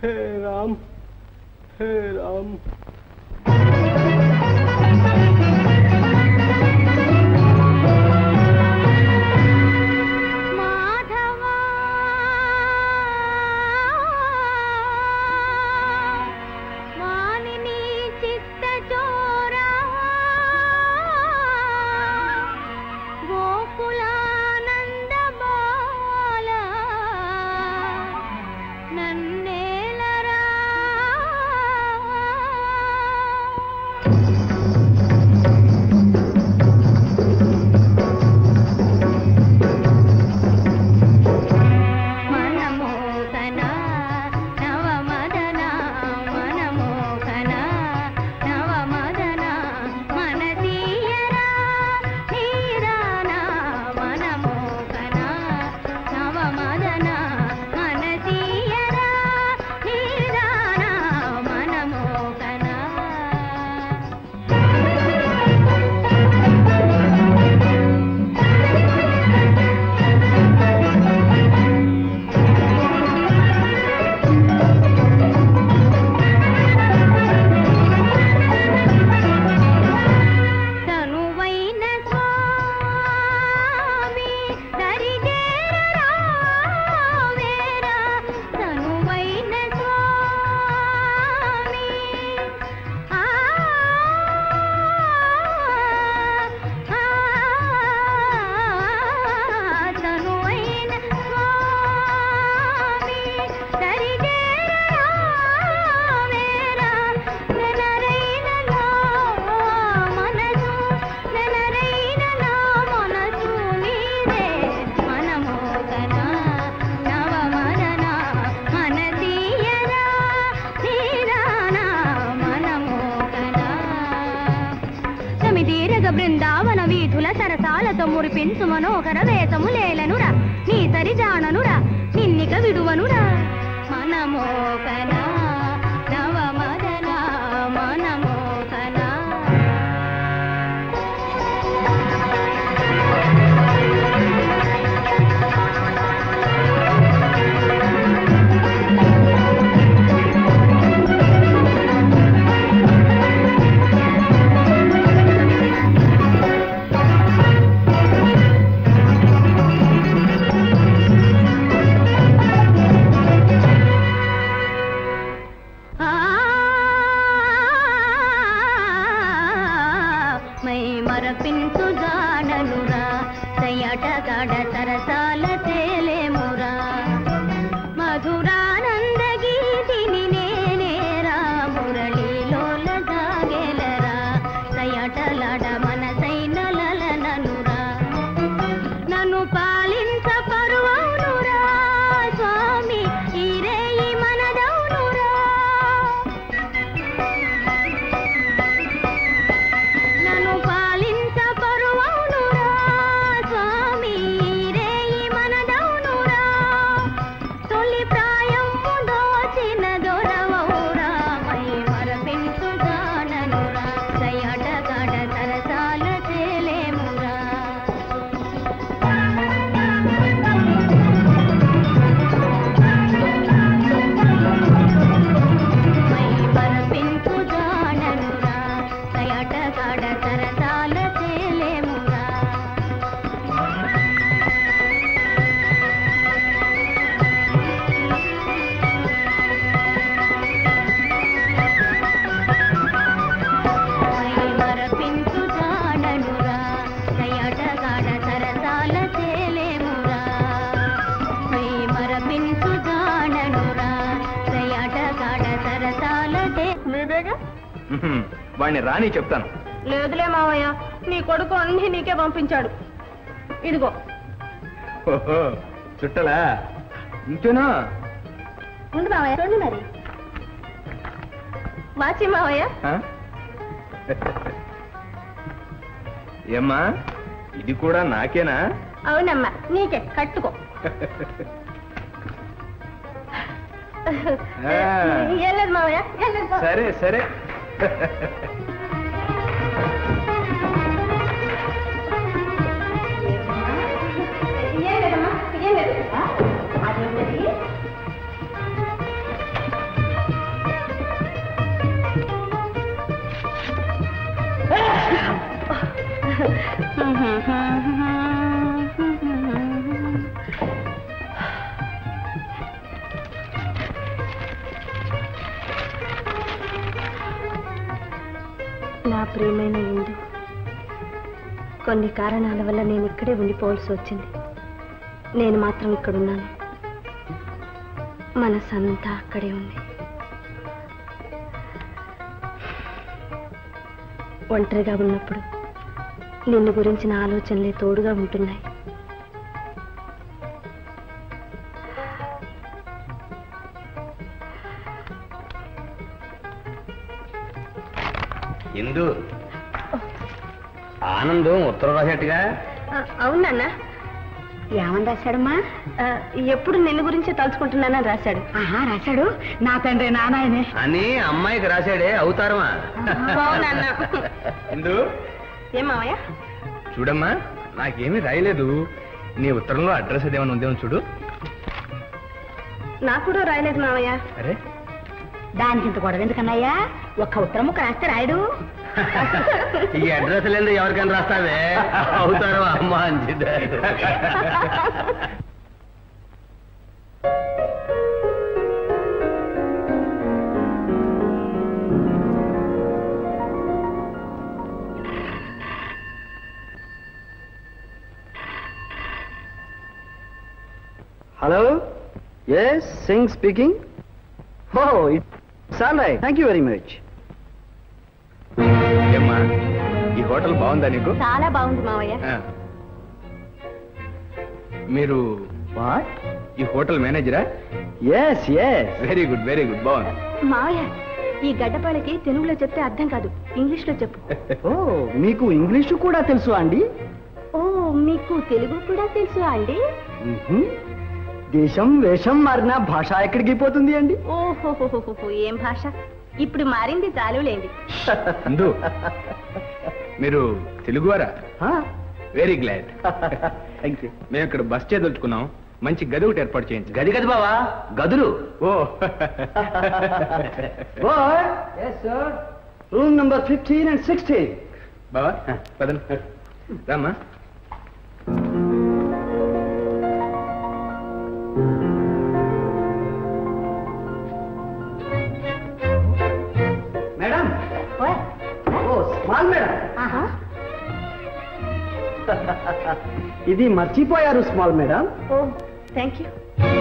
హే రామ్ హే రామ్ మాధవా వాణిని చిత్త చోరా గోకులానంద బాల నన్నేలరా మనమోహన నవమదన మనమోహన నవమదన మనదీయరా నీరాన మనమోహన నవమదన మనదీయరా నీరాన మనమోహన తనువైన స్వామి దరిదేరరా వేరా తనువైన స్వామి ఆ ఆ తనువైన స్వామి దరిదేరరా వేరా నెనరైన నా మనసు నెనరైన నా మనసు నీదే మనమోగన నవమరణ మనదీయరా నీరాన మనమోగన సమిదీరగ బృందావన వీధుల సరసాలతో మురిపించు మనోహర వేషములేలనురా నీ సరిజాననురా నిన్నిక విడువనురా మనమోగన నవమదన మనమోగన ఆ మై మరపించు జాడనురా సయటగడ సరసాల తేలేమురా మధురానంద గీతిని నేనేరా మురళీలోల జాగెలరా సయటలడ మనసైన లలననురా నన్ను పాలించ పరువనురా స్వామి ఈరేయి మనదౌనురా నన్ను పాలించ పరువనురా స్వామి ఈరేయి మనదౌనురా తొలి ప్రాయము దోచిన దొరవౌరా మై మరపించు జాననురా దయటగడ సరసాల తేలేమురా మై మరపించు జాననురా దయటగడ సరసాల తేలేమురా మై మరపించు జాననురా దయటగడ సరసాల తేలేమురా మై మరపించు జాననురా దయటగడ సరసాల తే మీదేగా ఉహుం, వాణ్ణి రాని చెప్తాను లేదులే మావయ్య నీ కొడుకు అన్ని నీకే పంపించాడు ఇదిగో ఓహో చుట్టలా ఇంతేనా ఉండు మావయ్య చూడండి మరి వాచి మావయ్య ఆ? ఏమ్మా ఇది కూడా నాకేనా అవునమ్మా నీకే కట్టుకో ఆ. ఏం లేదు మావయ్య ఏం లేదు సరే సరే ఏం లేదమ్మా ఏం లేదు అదేంటది నా ప్రియమైన ఇందు కొన్ని కారణాల వల్ల నేను ఇక్కడే ఉండిపోవాల్సి వచ్చింది నేను మాత్రం ఇక్కడున్నాను మనసంతా అక్కడే ఉంది ఒంటరిగా ఉన్నప్పుడు నిన్ను గురించిన ఆలోచనలే తోడుగా ఉంటున్నాయి ఇందు ఆనందం ఉత్తరం రాసేట్టుగా అవునన్నా ఏమని రాశాడమ్మా ఎప్పుడు నిన్ను గురించే తలుచుకుంటున్నానని రాశాడు ఆహా రాశాడు నా తండ్రి నానాయనే అని అమ్మాయికి రాశాడే అవుతారమా అవునన్నా ఇందు ఏం మావయ్య చూడమ్మా నాకేమీ రాయలేదు నీ ఉత్తరంలో అడ్రస్ ఏదేమైనా ఉందేమో చూడు నాకు కూడా రాయలేదు మావయ్య అరే దానికి ఇంత గొడవ ఎందుకన్నయ్యా ఒక్క ఉత్తరం ముక్క రాస్తే రాయడు ఈ అడ్రస్ లేదు ఎవరికైనా రాస్తావే అవుతారు అమ్మ అంచిదే hello yes Singh speaking oh it's all right thank you very much ఏమ్మా ఈ హోటల్ బాగుందా నీకు చాలా బాగుంది మావయ్య ఆ. మీరు వాట్ ఈ హోటల్ మేనేజరా yes yes very good very good బాగుంది మావయ్య ఈ గడ్డపాలకి తెలుగులో చెప్తే అర్థం కాదు ఇంగ్లీష్ లో చెప్పు ఓ మీకు ఇంగ్లీషు కూడా తెలుసు అండి ఓ మీకు తెలుగు కూడా తెలుసు అండి మ్మ్హ. దేశం వేషం మారిన భాష ఎక్కడికి పోతుంది అండి ఓహో ఏం భాష ఇప్పుడు మారింది చాలులేండి ఇందు మీరు తెలుగువారా వెరీ గ్లాడ్ థ్యాంక్ యూ మేము ఇక్కడ బస్ చేయదలుచుకున్నాం మంచి గది ఒకటి ఏర్పాటు చేయించు గది గది బావా గదులు oh yes sir room number fifteen and sixteen బావా పదన్ రామ్మా మేడం ఓ స్మాల్ మేడం ఆహా ఇది మర్చిపోయారు small madam oh thank you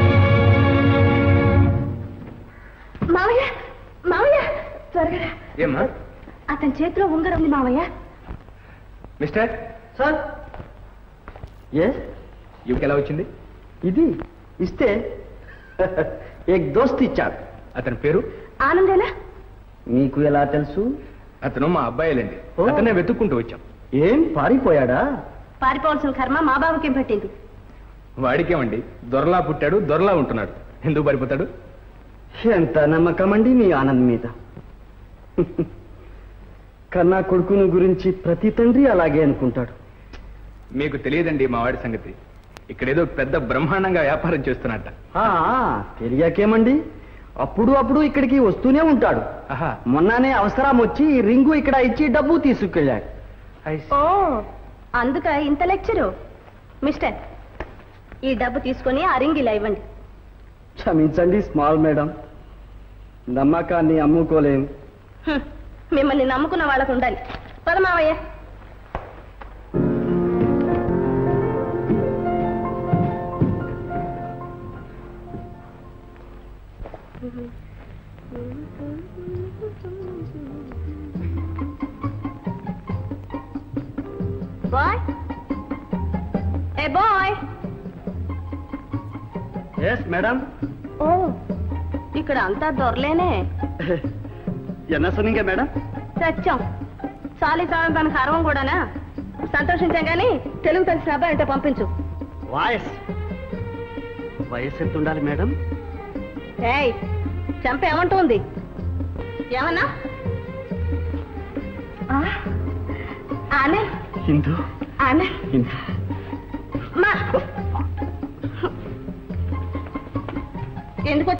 మావయ్య మావయ్య త్వరగా రా. ఏమ్మా అతని చేతిలో ఉంగరం ఉంది మావయ్య మిస్టర్ సార్ ఎస్ ఇవికి ఎలా వచ్చింది ఇది ఇస్తే ఏక్ దోస్త్ ఇచ్చాడు అతని పేరు ఆనందేనా మీకు ఎలా తెలుసు అతను మా అబ్బాయిలండి ఓ. అతనే వెతుక్కుంటూ వచ్చాం ఏం పారిపోయాడా పారిపోవాల్సిన కర్మ మా బాబుకేం పట్టింది వాడికేమండి దొరలా పుట్టాడు దొరలా ఉంటున్నాడు ఎందుకు పారిపోతాడు ఎంత నమ్మకం అండి మీ ఆనంద్ మీద కన్నా కొడుకును గురించి ప్రతి తండ్రి అలాగే అనుకుంటాడు మీకు తెలియదండి మా వాడి సంగతి ఇక్కడేదో పెద్ద బ్రహ్మాండంగా వ్యాపారం చేస్తున్నట్ట ఆ, తెలియకేమండి అప్పుడు అప్పుడు ఇక్కడికి వస్తూనే ఉంటాడు ఆహా మొన్ననే అవసరం వచ్చి ఈ రింగు ఇక్కడ ఇచ్చి డబ్బు తీసుకెళ్ళాడు I see. ఓ అందుక ఇంత లెక్చరు మిస్టర్ ఈ డబ్బు తీసుకొని ఆ రింగ్ ఇలా ఇవ్వండి క్షమించండి స్మాల్ మేడం నమ్మకాన్ని అమ్ముకోలేం హ్మ్. మిమ్మల్ని నమ్ముకున్న వాళ్ళకు ఉండాలి పదమావయ్య బాయ్ ఏ బాయ్ ఎస్ మేడం ఓ ఇక్కడ అంతా దొరలేనే ఎన్న சொன்னீங்க మేడం సత్యం చాలీ చాలని తనకు అరవం కూడానా సంతోషించాం కానీ తెలుగు తెలిసిన అబ్బాయి అంటే పంపించు వాయస్ వయసు ఎంత ఉండాలి మేడం ఏయ్ చంప ఏమంటుంది ఏమన్నా ఆ, ఆనే హిందూ ఆనే హిందూ మా ఎందుకు